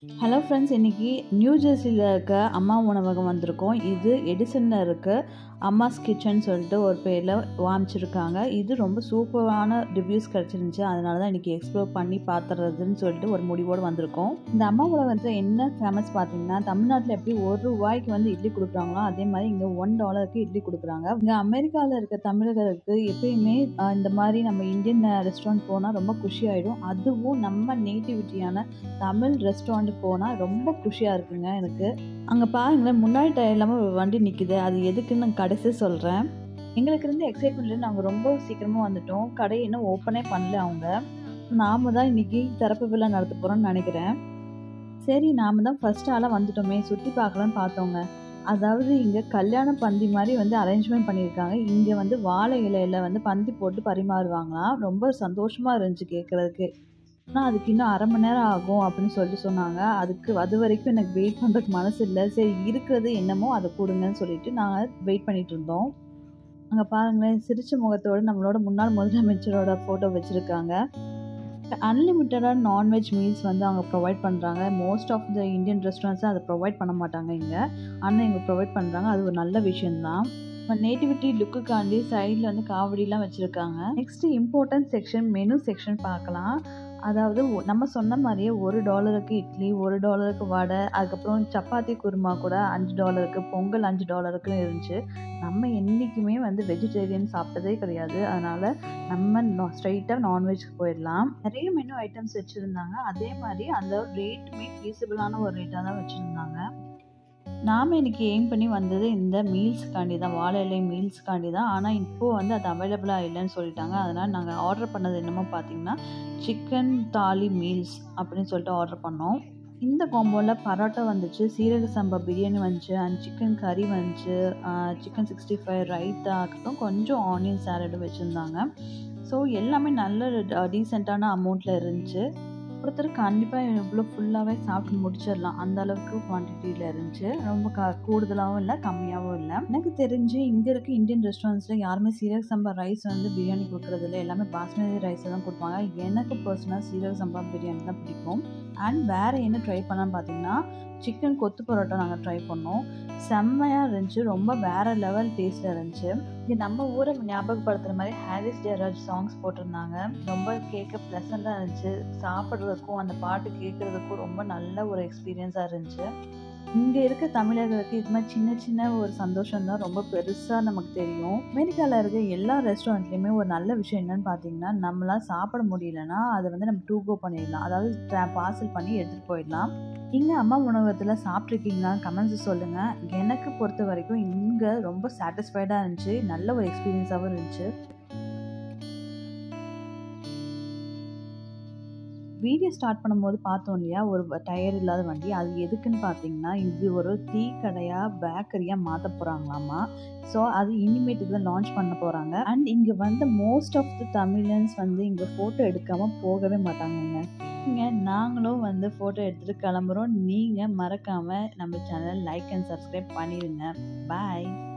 hello friends இன்றைக்கி new ஜெர்சியில் இருக்க அம்மா உணவகம் வந்திருக்கோம் இது எடிசனில் இருக்க அம்மாஸ் கிச்சன் சொல்லிட்டு ஒரு பேரில் வாமிச்சிருக்காங்க இது ரொம்ப சூப்பரான ரிவ்யூஸ் கிடச்சிருந்துச்சு அதனால தான் இன்றைக்கி எக்ஸ்ப்ளோர் பண்ணி பார்த்துறதுன்னு சொல்லிட்டு ஒரு முடிவோடு வந்திருக்கோம் இந்த அம்மா உணவகத்தில் என்ன ஃபேமஸ் பார்த்தீங்கன்னா தமிழ்நாட்டில் எப்படி ஒரு ரூபாய்க்கு வந்து இட்லி கொடுக்குறாங்களோ அதே மாதிரி இங்கே ஒன் டாலருக்கு இட்லி கொடுக்குறாங்க இங்கே அமெரிக்காவில் இருக்க தமிழர்களுக்கு எப்பயுமே ஆஹ், இந்த மாதிரி நம்ம இந்தியன் ரெஸ்டாரண்ட் போனால் ரொம்ப குஷி ஆகிடும் அதுவும் நம்ம நேட்டிவிட்டியான தமிழ் ரெஸ்டாரண்ட் போனால் ரொம்ப குஷியாக இருக்குங்க எனக்கு அங்கே பாருங்களேன் முன்னாடி டயர் இல்லாமல் ஒரு வண்டி நிற்குது அது எதுக்குன்னு நான் கடைசி சொல்கிறேன் எங்களுக்கு இருந்து எக்ஸைட்மெண்ட்ல நாங்கள் ரொம்ப சீக்கிரமாக வந்துட்டோம் கடை இன்னும் ஓப்பனே பண்ணல அவங்க நாம தான் இன்னைக்கு திறப்பு விழா நடத்த போகிறோம்னு நினைக்கிறேன் சரி நாம தான் ஃபர்ஸ்ட் ஆளாக வந்துட்டோமே சுற்றி பார்க்கலாம்னு பார்த்தோங்க அதாவது இங்கே கல்யாண பந்தி மாதிரி வந்து அரேஞ்ச்மெண்ட் பண்ணியிருக்காங்க இங்கே வந்து வாழை இலையில வந்து பந்தி போட்டு பரிமாறுவாங்களாம் ரொம்ப சந்தோஷமாக இருந்துச்சு கேட்குறதுக்கு ஆனால் அதுக்கு இன்னும் அரை மணி நேரம் ஆகும் அப்படின்னு சொல்லிட்டு சொன்னாங்க அதுக்கு அது வரைக்கும் எனக்கு வெயிட் பண்ணுறதுக்கு மனசு இல்லை சரி இருக்கிறது என்னமோ அதை கொடுங்கன்னு சொல்லிட்டு நாங்கள் வெயிட் பண்ணிட்டு இருந்தோம் அங்கே பாருங்களேன் சிரிச்ச முகத்தோடு நம்மளோட முன்னாள் முதலமைச்சரோட ஃபோட்டோ வச்சுருக்காங்க அன்லிமிட்டடாக நான்வெஜ் மீல்ஸ் வந்து அவங்க ப்ரொவைட் பண்ணுறாங்க மோஸ்ட் ஆஃப் த இந்தியன் ரெஸ்டாரண்ட்ஸை அதை ப்ரொவைட் பண்ண மாட்டாங்க இங்கே ஆனால் இங்கே ப்ரொவைட் பண்ணுறாங்க அது ஒரு நல்ல விஷயம்தான் இப்போ நேட்டிவிட்டி லுக்குக்காண்டி சைடில் வந்து காவடிலாம் வச்சுருக்காங்க next important section menu section பார்க்கலாம் அதாவது ஒ- நம்ம சொன்ன மாதிரியே ஒரு டாலருக்கு இட்லி ஒரு டாலருக்கு வடை அதுக்கப்புறம் சப்பாத்தி குருமா கூட அஞ்சு டாலருக்கு பொங்கல் அஞ்சு டாலருக்கு இருந்துச்சு நம்ம என்றைக்குமே வந்து வெஜிடேரியன் சாப்பிட்டதே கிடையாது அதனால் நம்ம ஸ்ட்ரைட்டாக நான்வெஜ்க்கு போயிடலாம் நிறைய மெனு ஐட்டம்ஸ் வச்சுருந்தாங்க அதே மாதிரி அந்த ரேட்டுமே ஃபீஸபிளான ஒரு ரேட்டாக தான் வச்சுருந்தாங்க நாம் இன்னைக்கு எய்ம் பண்ணி வந்தது இந்த மீல்ஸ்க்காண்டி தான் வாழை இலை மீல்ஸ்க்காண்டி தான் ஆனால் இப்போது வந்து அது அவைலபிளாக இல்லைன்னு சொல்லிட்டாங்க அதனால் நாங்கள் ஆர்டர் பண்ணது என்னமோ பார்த்தீங்கன்னா சிக்கன் தாலி மீல்ஸ் அப்படின்னு சொல்லிட்டு ஆர்டர் பண்ணோம் இந்த காம்போவில் பரோட்டா வந்துச்சு சீரக சம்பா பிரியாணி வந்துச்சு அண்ட் சிக்கன் கறி வந்துச்சு சிக்கன் சிக்ஸ்டி ஃபைவ் ரைத்தா அதுக்கப்புறம் கொஞ்சம் ஆனியன் சாலடும் வச்சுருந்தாங்க ஸோ எல்லாமே நல்ல டீசெண்டான அமௌண்ட்டில் இருந்துச்சு ஒருத்தர் கண்டிப்பாக இவ்வளோ ஃபுல்லாகவே சாப்பிட்டு முடிச்சிடலாம் அந்த அளவுக்கு குவான்டிட்டியில் இருந்துச்சு ரொம்ப க கூடுதலாகவும் இல்லை கம்மியாகவும் இல்லை எனக்கு தெரிஞ்சு இங்கே இருக்க இந்தியன் ரெஸ்டாரண்ட்ஸில் யாருமே சீரக சம்பா ரைஸ் வந்து பிரியாணி கொடுக்குறது இல்லை எல்லாமே பாஸ்மதி ரைஸ் தான் கொடுப்பாங்க எனக்கு பர்சனலாக சீரக சம்பா பிரியாணி தான் பிடிக்கும் அண்ட் வேறு என்ன ட்ரை பண்ணலான்னு பார்த்தீங்கன்னா சிக்கன் கொத்து பரோட்டா நாங்கள் ட்ரை பண்ணோம் செம்மையாக இருந்துச்சு ரொம்ப வேறு லெவல் டேஸ்ட்டில் இருந்துச்சு இது நம்ம ஊரை ஞாபகப்படுத்துகிற மாதிரி ஹாரிஸ் ஜெயராஜ் சாங்ஸ் போட்டிருந்தாங்க ரொம்ப கேட்க ப்ளசண்ட்டாக இருந்துச்சு சாப்பிட்றதுக்கும் அந்த பாட்டு கேட்குறதுக்கும் ரொம்ப நல்ல ஒரு எக்ஸ்பீரியன்ஸாக இருந்துச்சு இங்கே இருக்க தமிழர்களுக்கு இது மாதிரி சின்ன சின்ன ஒரு சந்தோஷம் தான் ரொம்ப பெருசாக நமக்கு தெரியும் அமெரிக்காவில் இருக்க எல்லா ரெஸ்டாரண்ட்லேயுமே ஒரு நல்ல விஷயம் என்னன்னு பார்த்தீங்கன்னா நம்மளால் சாப்பிட முடியலன்னா அதை வந்து நம்ம டூ கோ பண்ணிடலாம் அதாவது பார்சல் பண்ணி எடுத்துகிட்டு போயிடலாம் இங்கே அம்மா உணவகத்தில் சாப்பிட்ருக்கீங்களா கமெண்ட்ஸ் சொல்லுங்கள் எனக்கு பொறுத்த வரைக்கும் இங்கே ரொம்ப சாட்டிஸ்ஃபைடாக இருந்துச்சு நல்ல ஒரு எக்ஸ்பீரியன்ஸாகவும் இருந்துச்சு வீடியோ ஸ்டார்ட் பண்ணும்போது பார்த்தோம் இல்லையா ஒரு டயர் இல்லாத வண்டி அது எதுக்குன்னு பார்த்தீங்கன்னா இது ஒரு டீ கடையாக பேக்கரியாக மாற்ற போகிறாங்களாமா ஸோ அது இனிமேட்டுக்கு தான் லான்ச் பண்ண போகிறாங்க அண்ட் இங்கே வந்த மோஸ்ட் ஆஃப் த தமிழன்ஸ் வந்து இங்கே ஃபோட்டோ எடுக்காமல் போகவே மாட்டாங்கங்க இங்கே நாங்களும் வந்து ஃபோட்டோ எடுத்துகிட்டு கிளம்புறோம் நீங்கள் மறக்காமல் நம்ம சேனல் லைக் அண்ட் சப்ஸ்கிரைப் பண்ணிடுங்க பாய்